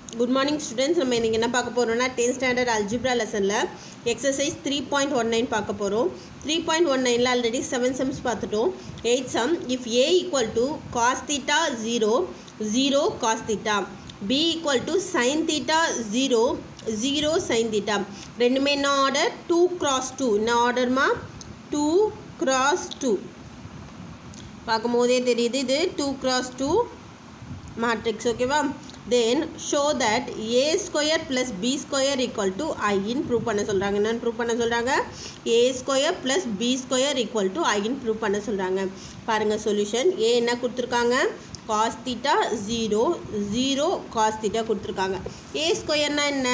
good morning students நம்ம இன்றைக்கி என்ன பார்க்க போகிறோம்னா டென்த் ஸ்டாண்டர்ட் அல்ஜிப்ரா லெசனில் exercise three point one nine பார்க்க போகிறோம் த்ரீ பாயிண்ட் ஒன் நைனில் ஆல்ரெடி செவன் சம்ஸ் பார்த்துட்டோம் eight sum if A equal to cos theta zero zero cos theta B equal to sine theta zero zero sine theta ரெண்டுமே என்ன order two cross two என்ன ஆர்டர்மா two cross two பார்க்கும் போதே தெரியுது இது two cross two matrix ஓகேவா then show that A square plus B square equal to ஐன்னு prove பண்ண சொல்கிறாங்க என்னென்னு ப்ரூவ் பண்ண சொல்கிறாங்க A square plus B square equal to ஐன்னு ப்ரூவ் பண்ண சொல்கிறாங்க பாருங்கள் சொல்யூஷன் ஏ என்ன கொடுத்துருக்காங்க cos theta zero zero cos theta கொடுத்துருக்காங்க ஏ ஸ்கொயர்னா என்ன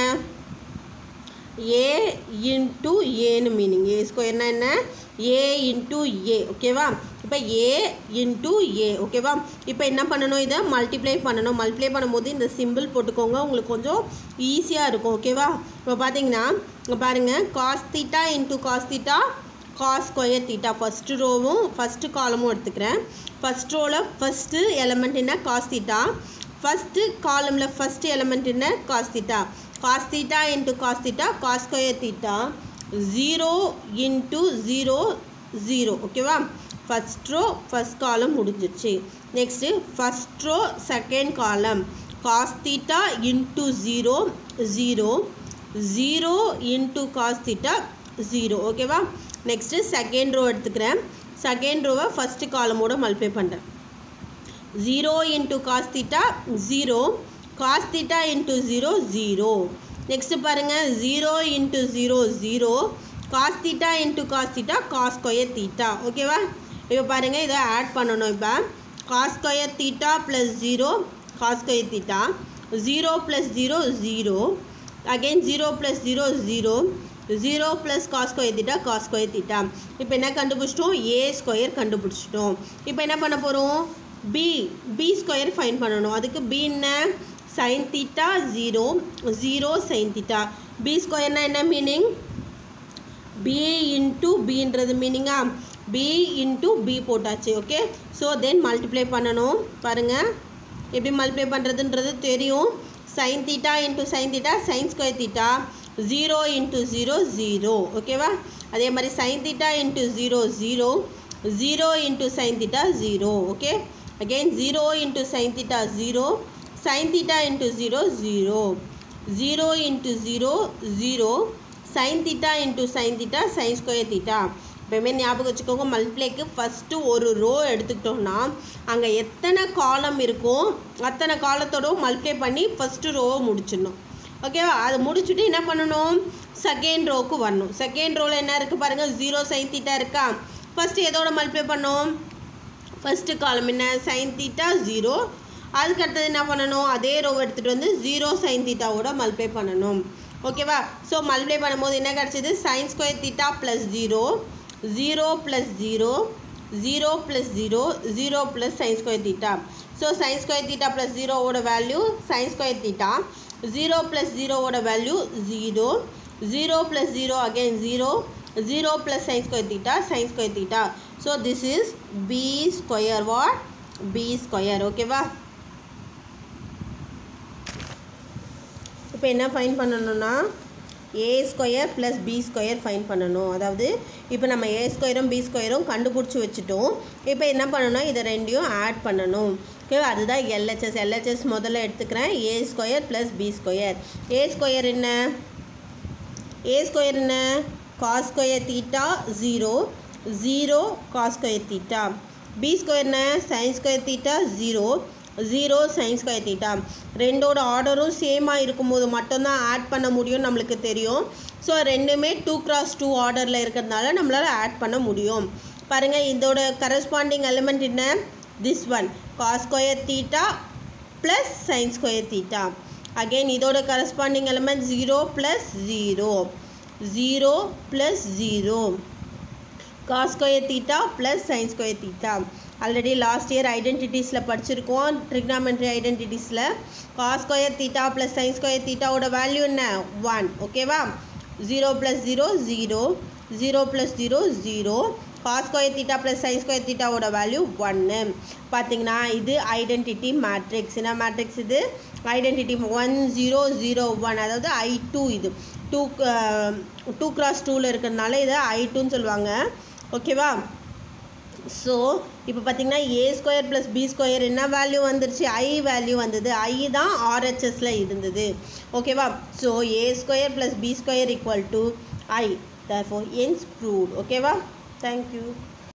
ஏ இன்ட்டு ஏன்னு மீனிங் ஏ ஸ்கொயர்னா என்ன ஏ இன்ட்டு ஏ ஓகேவா இப்போ ஏ இன்ட்டு ஏ ஓகேவா இப்போ என்ன பண்ணணும் இதை மல்டிப்ளை பண்ணணும் மல்டிப்ளை பண்ணும்போது இந்த சிம்பிள் போட்டுக்கோங்க உங்களுக்கு கொஞ்சம் ஈஸியாக இருக்கும் ஓகேவா இப்போ பார்த்தீங்கன்னா இங்கே பாருங்கள் cos theta into cos theta cos square theta first ரோவும் ஃபஸ்ட்டு காலமும் எடுத்துக்கிறேன் ஃபஸ்ட் ரோவில் ஃபஸ்ட்டு எலமெண்ட் என்ன காஸ் தீட்டா ஃபஸ்ட்டு காலமில் ஃபஸ்ட்டு எலமெண்ட் என்ன cos theta cos theta into cos theta cos square theta zero into zero zero ஓகேவா first row first column முடிஞ்சிருச்சு next first row second column cos theta into zero zero zero into cos theta zero ஓகேவா next second row எடுத்துக்கிறேன் second ரோவை first காலமோட multiply பண்ணுறேன் zero into cos theta zero cos theta into zero zero next பாருங்கள் zero into zero zero cos theta into cos theta cos square theta ஓகேவா இப்போ பாருங்கள் இதை ஆட் பண்ணணும் இப்போ cos square theta plus zero cos square theta zero plus zero zero again zero plus zero zero zero plus cos square theta cos square theta இப்போ என்ன கண்டுபிடிச்சிட்டோம் ஏ square கண்டுபிடிச்சிட்டோம் இப்போ என்ன பண்ண போகிறோம் பி பி ஸ்கொயர் ஃபைன் பண்ணணும் அதுக்கு பி என்ன sine theta zero zero sine theta B ஸ்கொயர்னா என்ன மீனிங் பி இன்ட்டு பின்றது மீனிங்கா பி இன்ட்டு பி போட்டாச்சு ஓகே ஸோ தென் மல்டிப்ளை பண்ணணும் பாருங்கள் எப்படி மல்டிப்ளை பண்ணுறதுன்றது தெரியும் sine theta into sine theta sine square theta zero into zero zero ஓகேவா அதே மாதிரி sine theta into zero zero zero into sine theta zero okay again zero into sine theta zero sine theta into zero zero zero into zero zero sine theta into sine theta sine square theta எப்பயுமே ஞாபகம் வச்சுக்கோங்க மல்டிப்ளைக்கு first ஒரு row எடுத்துக்கிட்டோம்னா அங்கே எத்தனை காலம் இருக்கும் அத்தனை காலத்தோட மல்டிப்ளை பண்ணி ஃபஸ்ட்டு ரோவை முடிச்சிடணும் ஓகேவா அதை முடிச்சுட்டு என்ன பண்ணணும் செகண்ட் ரோவுக்கு வரணும் செகண்ட் ரோவில் என்ன இருக்குது பாருங்கள் ஜீரோ சைன் தீட்டா இருக்கா ஃபஸ்ட்டு எதோட மல்டிப்ளை பண்ணோம் ஃபஸ்ட்டு காலம் என்ன சைன் தீட்டா ஜீரோ அதுக்கு அடுத்தது என்ன பண்ணணும் அதே ரோவை எடுத்துகிட்டு வந்து ஜீரோ சைன் தீட்டாவோட மல்டிப்ளை பண்ணணும் ஓகேவா ஸோ மல்டிப்ளை பண்ணும்போது என்ன கிடச்சிது sine square theta plus zero zero plus zero zero plus zero zero plus sine square theta so sine square theta plus ஜீரோவோட value sine square theta zero plus ஜீரோவோட value zero zero plus zero again zero zero plus sine square theta sine square theta so this is B square what B square ஓகேவா இப்போ என்ன find பண்ணணும்னா A square plus B square find பண்ணணும் அதாவது இப்போ நம்ம ஏ ஸ்கொயரும் B ஸ்கொயரும் கண்டுபிடிச்சி வச்சுட்டோம் இப்போ என்ன பண்ணணும் இதை ரெண்டையும் ஆட் பண்ணணும் ஓகேவா அதுதான் எல்ஹெச்எஸ் எல்ஹெச்எஸ் முதல்ல எடுத்துக்கிறேன் A square plus B square A square என்ன ஏ ஸ்கொயர் என்ன cos square theta zero zero cos square theta B square என்ன sine square theta zero zero sine square theta ரெண்டோட ஆர்டரும் சேமாக இருக்கும்போது மட்டும்தான் ஆட் பண்ண முடியும் நம்மளுக்கு தெரியும் ஸோ ரெண்டுமே டூ கிராஸ் டூ ஆர்டரில் இருக்கிறதுனால நம்மளால் ஆட் பண்ண முடியும் பாருங்கள் இதோட கரஸ்பாண்டிங் எலிமெண்ட் என்ன this one cos square theta plus sine square theta again இதோட corresponding element zero plus zero zero plus zero cos square theta plus sine square theta already last year ஐடென்டிட்டிஸில் படிச்சிருக்கோம் trigonometry ஐடென்டிட்டிஸில் cos square theta plus sine square தீட்டாவோட value என்ன one ஓகேவா zero plus zero zero zero plus zero zero cos square theta plus sine square தீட்டாவோட value ஒன்று பார்த்தீங்கன்னா இது ஐடென்டிட்டி மேட்ரிக்ஸ் என்ன மேட்ரிக்ஸ் இது identity one zero zero one அதாவது ஐ டூ இது டூ டூ கிராஸ் டூவில் இருக்கிறதுனால இதை ஐ டூன்னு சொல்லுவாங்க ஓகேவா ஸோ இப்போ பார்த்தீங்கன்னா A square plus B square என்ன வேல்யூ வந்துருச்சு ஐ வேல்யூ வந்தது ஐ தான் ஆர்ஹெச்எஸில் இருந்தது ஓகேவா so A square plus B square equal to I therefore hence proved ஓகேவா தேங்க்யூ